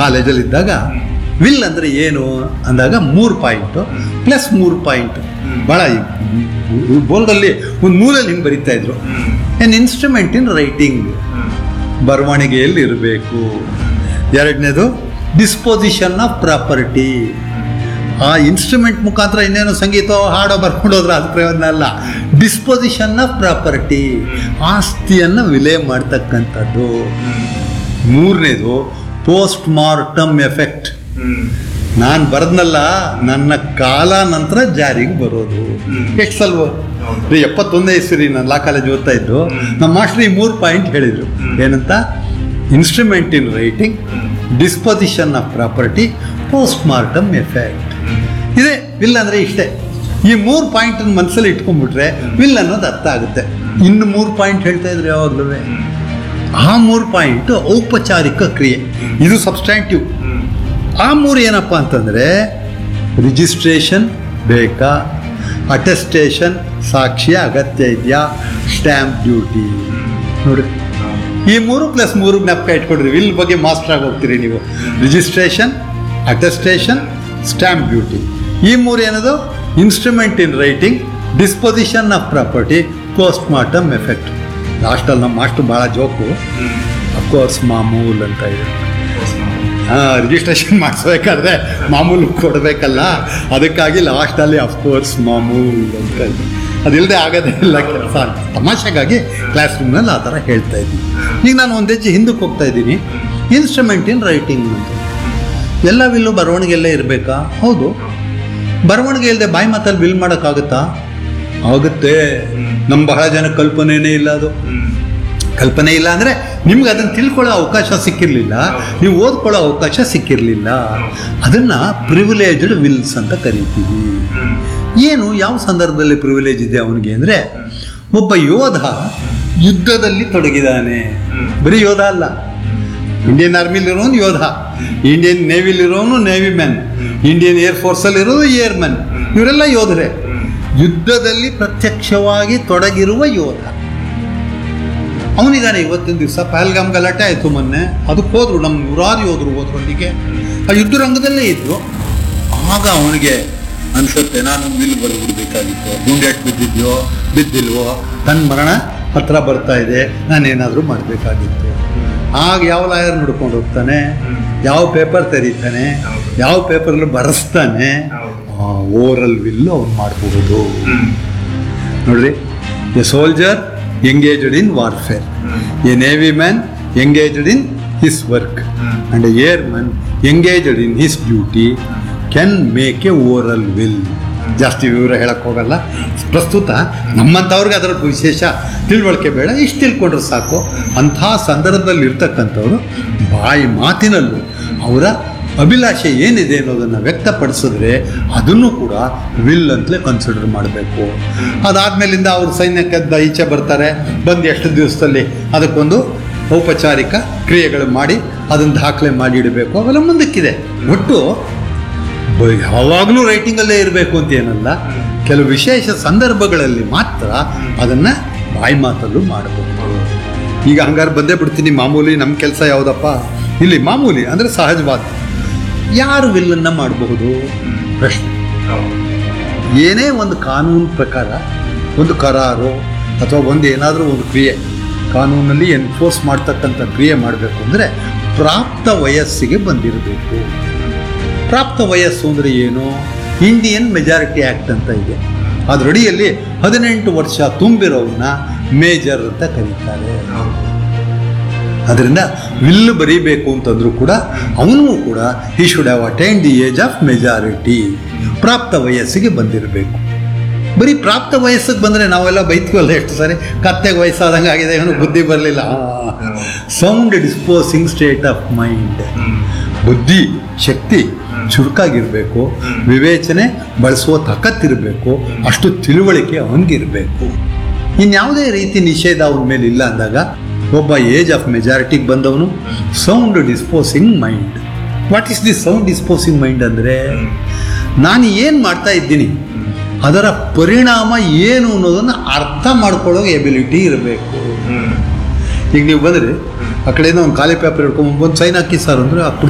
ಕಾಲೇಜಲ್ಲಿ ಇದ್ದಾಗ ವಿಲ್ ಅಂದರೆ ಏನು ಅಂದಾಗ ಮೂರು ಪಾಯಿಂಟು ಪ್ಲಸ್ ಮೂರು ಪಾಯಿಂಟ್ ಭಾಳ ಬೋರ್ಡಲ್ಲಿ ಒಂದು ಮೂರಲ್ಲಿ ಹಿಂಗೆ ಬರೀತಾ ಇದ್ರು ಎನ್ ಇನ್ಸ್ಟ್ರೂಮೆಂಟ್ ಇನ್ ರೈಟಿಂಗ್ ಬರವಣಿಗೆಯಲ್ಲಿ ಇರಬೇಕು ಎರಡನೇದು ಡಿಸ್ಪೋಸಿಷನ್ ಆಫ್ ಪ್ರಾಪರ್ಟಿ ಆ ಇನ್ಸ್ಟ್ರೂಮೆಂಟ್ ಮುಖಾಂತರ ಇನ್ನೇನು ಸಂಗೀತ ಹಾಡೋ ಬರ್ಕೊಂಡು ಹೋದ್ರೆ ಅದು ಪ್ರಯೋಜನ ಅಲ್ಲ ಡಿಸ್ಪೋಸಿಷನ್ ಆಫ್ ಪ್ರಾಪರ್ಟಿ ಆಸ್ತಿಯನ್ನು ವಿಲೆ ಮಾಡ್ತಕ್ಕಂಥದ್ದು ಮೂರನೇದು ಪೋಸ್ಟ್ ಮಾರ್ಟಮ್ ಎಫೆಕ್ಟ್ ನಾನು ಬರೆದ್ನಲ್ಲ ನನ್ನ ಕಾಲ ನಂತರ ಜಾರಿಗೆ ಬರೋದು ಎಷ್ಟು ಸಲ್ವ ರೀ ಎಪ್ಪತ್ತೊಂದೇ ಇಸ್ರಿ ನಾನು ಲಾ ಕಾಲೇಜ್ ಓದ್ತಾ ಇದ್ದು ನಮ್ಮ ಮಾಸ್ಟ್ರ್ ಈ ಮೂರು ಪಾಯಿಂಟ್ ಹೇಳಿದರು ಏನಂತ instrument in writing disposition of property post mortem effect ಇದೆ ವಿಲ್ ಅಂದರೆ ಇಷ್ಟೇ ಈ ಮೂರು ಪಾಯಿಂಟ್ ಮನಸ್ಸಲ್ಲಿ ಇಟ್ಕೊಂಡ್ಬಿಟ್ರೆ ವಿಲ್ ಅನ್ನೋದು ಅರ್ಥ ಆಗುತ್ತೆ ಇನ್ನು ಮೂರು ಪಾಯಿಂಟ್ ಹೇಳ್ತಾ ಇದ್ರು ಯಾವಾಗಲೂ ಆ ಮೂರು ಪಾಯಿಂಟ್ ಔಪಚಾರಿಕ ಕ್ರಿಯೆ ಇದು ಸಬ್ಸ್ಟ್ಯಾಂಟಿವ್ ಆ ಮೂರು ಏನಪ್ಪ ಅಂತಂದರೆ ರಿಜಿಸ್ಟ್ರೇಷನ್ ಬೇಕಾ ಅಟೆಸ್ಟೇಷನ್ ಸಾಕ್ಷಿಯ ಅಗತ್ಯ ಇದೆಯಾ ಸ್ಟ್ಯಾಂಪ್ ಡ್ಯೂಟಿ ನೋಡಿ ಈ ಮೂರು ಪ್ಲಸ್ ಮೂರು ಜ್ಞಾಪಕ ಇಟ್ಕೊಡ್ರಿ ವಿಲ್ ಬಗ್ಗೆ ಮಾಸ್ಟರ್ ಆಗಿ ಹೋಗ್ತೀರಿ ನೀವು ರಿಜಿಸ್ಟ್ರೇಷನ್ ಅಟೆಸ್ಟೇಷನ್ ಸ್ಟ್ಯಾಂಪ್ ಡ್ಯೂಟಿ ಈ ಮೂರು ಏನದು instrument in writing disposition of property post mortem effect ಲಾಸ್ಟಲ್ಲಿ ನಮ್ಮ ಮಾಸ್ಟರ್ ಭಾಳ ಜೋಕು ಅಫ್ಕೋರ್ಸ್ ಮಾಮೂಲ್ ಅಂತ ಇದೆ ರಿಜಿಸ್ಟ್ರೇಷನ್ ಮಾಡಿಸ್ಬೇಕಾದ್ರೆ ಮಾಮೂಲು ಕೊಡಬೇಕಲ್ಲ ಅದಕ್ಕಾಗಿ ಲಾಸ್ಟಲ್ಲಿ ಅಫ್ಕೋರ್ಸ್ ಮಾಮೂಲ್ ಅಂತ ಇದೆ ಅದಿಲ್ಲದೆ ಆಗೋದೇ ಇಲ್ಲ ಕೆಲಸ ಅಂತ ತಮಾಷೆಗಾಗಿ ಕ್ಲಾಸ್ ರೂಮ್ನಲ್ಲಿ ಆ ಥರ ಹೇಳ್ತಾ ಇದ್ದೀನಿ ಈಗ ನಾನು ಒಂದು ಹೆಜ್ಜೆ ಹಿಂದಕ್ಕೆ ಹೋಗ್ತಾ ಇದ್ದೀನಿ ಇನ್ಸ್ಟ್ರೂಮೆಂಟ್ ಇನ್ ರೈಟಿಂಗ್ ಅಂತ ಎಲ್ಲ ವಿಲ್ಲು ಬರವಣಿಗೆಲ್ಲೇ ಇರಬೇಕಾ ಹೌದು ಬರವಣಿಗೆ ಇಲ್ಲದೆ ಬಾಯಿ ಮಾತಲ್ಲಿ ವಿಲ್ ಮಾಡೋಕ್ಕಾಗುತ್ತಾ ಆಗುತ್ತೆ ನಮ್ಮ ಬಹಳ ಜನ ಕಲ್ಪನೆನೇ ಇಲ್ಲ ಅದು ಕಲ್ಪನೆ ಇಲ್ಲ ಅಂದರೆ ನಿಮ್ಗೆ ಅದನ್ನು ತಿಳ್ಕೊಳ್ಳೋ ಅವಕಾಶ ಸಿಕ್ಕಿರಲಿಲ್ಲ ನೀವು ಓದ್ಕೊಳ್ಳೋ ಅವಕಾಶ ಸಿಕ್ಕಿರಲಿಲ್ಲ ಅದನ್ನು ಪ್ರಿವಿಲೇಜ್ಡ್ ವಿಲ್ಸ್ ಅಂತ ಕರಿತೀವಿ ಏನು ಯಾವ ಸಂದರ್ಭದಲ್ಲಿ ಪ್ರಿವಿಲೇಜ್ ಇದೆ ಅವನಿಗೆ ಅಂದರೆ ಒಬ್ಬ ಯೋಧ ಯುದ್ಧದಲ್ಲಿ ತೊಡಗಿದಾನೆ ಬರೀ ಯೋಧ ಅಲ್ಲ ಇಂಡಿಯನ್ ಆರ್ಮಿಲಿರೋನು ಯೋಧ ಇಂಡಿಯನ್ ನೇವಿಲಿರೋನು ನೇವಿ ಮ್ಯಾನ್ ಇಂಡಿಯನ್ ಏರ್ ಫೋರ್ಸಲ್ಲಿರೋದು ಏರ್ ಮ್ಯಾನ್ ಇವರೆಲ್ಲ ಯೋಧರೇ ಯುದ್ಧದಲ್ಲಿ ಪ್ರತ್ಯಕ್ಷವಾಗಿ ತೊಡಗಿರುವ ಯೋಧ ಅವನಿದ್ದಾನೆ ಇವತ್ತಿನ ದಿವಸ ಪಹಲ್ಗಾಮ್ ಗಲಾಟೆ ಆಯಿತು ಮೊನ್ನೆ ಅದಕ್ಕೆ ಹೋದ್ರು ನಮ್ಮ ನೂರಾರು ಯೋಧರು ಹೋದ್ರು ಅಲ್ಲಿಗೆ ಆ ಯುದ್ಧ ರಂಗದಲ್ಲೇ ಇದ್ರು ಆಗ ಅವನಿಗೆ ಅನ್ಸುತ್ತೆ ನಾನು ವಿಲ್ ಬರೆದ್ಬಿಡ್ಬೇಕಾಗಿತ್ತು ಗುಂಡೆಟ್ ಬಿದ್ದಿದ್ಯೋ ಬಿದ್ದಿಲ್ವೋ ತನ್ನ ಮರಣ ಹತ್ರ ಬರ್ತಾ ಇದೆ ನಾನೇನಾದರೂ ಮಾಡಬೇಕಾಗಿತ್ತು ಆಗ ಯಾವ ಲಾಯರ್ ನೋಡ್ಕೊಂಡು ಹೋಗ್ತಾನೆ ಯಾವ ಪೇಪರ್ ತೆರೀತಾನೆ ಯಾವ ಪೇಪರ್ಲು ಬರೆಸ್ತಾನೆ ಓರಲ್ ವಿಲ್ಲು ಅವ್ನು ಮಾಡಬಹುದು ನೋಡ್ರಿ a soldier engaged in warfare a navy man engaged in his work and a airman engaged in his duty can make a oral will ಜಾಸ್ತಿ ವಿವರ ಹೇಳಕ್ಕೆ ಹೋಗಲ್ಲ ಪ್ರಸ್ತುತ ನಮ್ಮಂಥವ್ರಿಗೆ ಅದರ ವಿಶೇಷ ತಿಳುವಳಿಕೆ ಬೇಡ ಇಷ್ಟು ತಿಳ್ಕೊಂಡ್ರೆ ಸಾಕು ಅಂಥ ಸಂದರ್ಭದಲ್ಲಿ ಇರ್ತಕ್ಕಂಥವ್ರು ಬಾಯಿ ಮಾತಿನಲ್ಲೂ ಅವರ ಅಭಿಲಾಷೆ ಏನಿದೆ ಅನ್ನೋದನ್ನು ವ್ಯಕ್ತಪಡಿಸಿದ್ರೆ ಅದನ್ನು ಕೂಡ ವಿಲ್ ಅಂತಲೇ ಕನ್ಸಿಡರ್ ಮಾಡಬೇಕು ಅದಾದ್ಮೇಲಿಂದ ಅವರು ಸೈನ್ಯಕ್ಕೆ ದ- ಈಚೆ ಬರ್ತಾರೆ ಬಂದು ಎಷ್ಟು ದಿವಸದಲ್ಲಿ ಅದಕ್ಕೊಂದು ಔಪಚಾರಿಕ ಕ್ರಿಯೆಗಳು ಮಾಡಿ ಅದನ್ನು ದಾಖಲೆ ಮಾಡಿ ಇಡಬೇಕು ಅವೆಲ್ಲ ಮುಂದಕ್ಕಿದೆ ಒಟ್ಟು ಬ- ಯಾವಾಗಲೂ ರೈಟಿಂಗಲ್ಲೇ ಇರಬೇಕು ಅಂತ ಏನಲ್ಲ ಕೆಲವು ವಿಶೇಷ ಸಂದರ್ಭಗಳಲ್ಲಿ ಮಾತ್ರ ಅದನ್ನು ಬಾಯಿ ಮಾತಲ್ಲೂ ಮಾಡಬಹುದು ಈಗ ಹಂಗಾರೆ ಬಂದೇ ಬಿಡ್ತೀನಿ ಮಾಮೂಲಿ ನಮ್ಮ ಕೆಲಸ ಯಾವುದಪ್ಪ ಇಲ್ಲಿ ಮಾಮೂಲಿ ಅಂದರೆ ಸಹಜವಾದ ಯಾರು ವಿಲ್ಲನ್ನು ಮಾಡಬಹುದು ಪ್ರಶ್ನೆ ಏನೇ ಒಂದು ಕಾನೂನು ಪ್ರಕಾರ ಒಂದು ಕರಾರು ಅಥವಾ ಒಂದು ಏನಾದರೂ ಒಂದು ಕ್ರಿಯೆ ಕಾನೂನಲ್ಲಿ ಎನ್ಫೋರ್ಸ್ ಮಾಡ್ತಕ್ಕಂಥ ಕ್ರಿಯೆ ಮಾಡಬೇಕು ಅಂದರೆ ಪ್ರಾಪ್ತ ವಯಸ್ಸಿಗೆ ಬಂದಿರಬೇಕು ಪ್ರಾಪ್ತ ವಯಸ್ಸು ಅಂದರೆ ಏನು ಇಂಡಿಯನ್ ಮೆಜಾರಿಟಿ ಆ್ಯಕ್ಟ್ ಅಂತ ಇದೆ ಅದರಡಿಯಲ್ಲಿ ಹದಿನೆಂಟು ವರ್ಷ ತುಂಬಿರೋವನ್ನ ಮೇಜರ್ ಅಂತ ಕರೀತಾರೆ ಅದರಿಂದ ವಿಲ್ಲು ಬರೀಬೇಕು ಅಂತಂದ್ರೂ ಕೂಡ ಅವನು ಕೂಡ ಈ should have attain the age of majority ಪ್ರಾಪ್ತ ವಯಸ್ಸಿಗೆ ಬಂದಿರಬೇಕು ಬರೀ ಪ್ರಾಪ್ತ ವಯಸ್ಸಿಗೆ ಬಂದರೆ ನಾವೆಲ್ಲ ಬೈತೀವಲ್ಲ ಎಷ್ಟು ಸಾರಿ ಕತ್ತೆಗೆ ವಯಸ್ಸಾದಂಗೆ ಆಗಿದೆ ಇವನು ಬುದ್ಧಿ ಬರಲಿಲ್ಲ sound disposing state of mind ಬುದ್ಧಿ ಶಕ್ತಿ ಚುರುಕಾಗಿರಬೇಕು ವಿವೇಚನೆ ಬಳಸುವ ತಾಕತ್ತಿರಬೇಕು ಅಷ್ಟು ತಿಳುವಳಿಕೆ ಅವನಿಗಿರಬೇಕು ಇನ್ಯಾವುದೇ ರೀತಿ ನಿಷೇಧ ಅವನ ಮೇಲೆ ಇಲ್ಲ ಅಂದಾಗ ಒಬ್ಬ ಏಜ್ ಆಫ್ ಮೆಜಾರಿಟಿಗೆ ಬಂದವನು sound disposing mind what is the sound disposing mind ಅಂದರೆ ನಾನು ಏನು ಮಾಡ್ತಾ ಇದ್ದೀನಿ ಅದರ ಪರಿಣಾಮ ಏನು ಅನ್ನೋದನ್ನು ಅರ್ಥ ಮಾಡ್ಕೊಳ್ಳೋ ಎಬಿಲಿಟಿ ಇರಬೇಕು ಈಗ ನೀವು ಬಂದರೆ ಆ ಕಡೆಯಿಂದ ಒಂದು ಖಾಲಿ ಪೇಪರ್ ಹಿಡ್ಕೊಂಬಂದು ಸೈನ್ ಹಾಕಿ ಸರ್ ಅಂದರೆ ಆ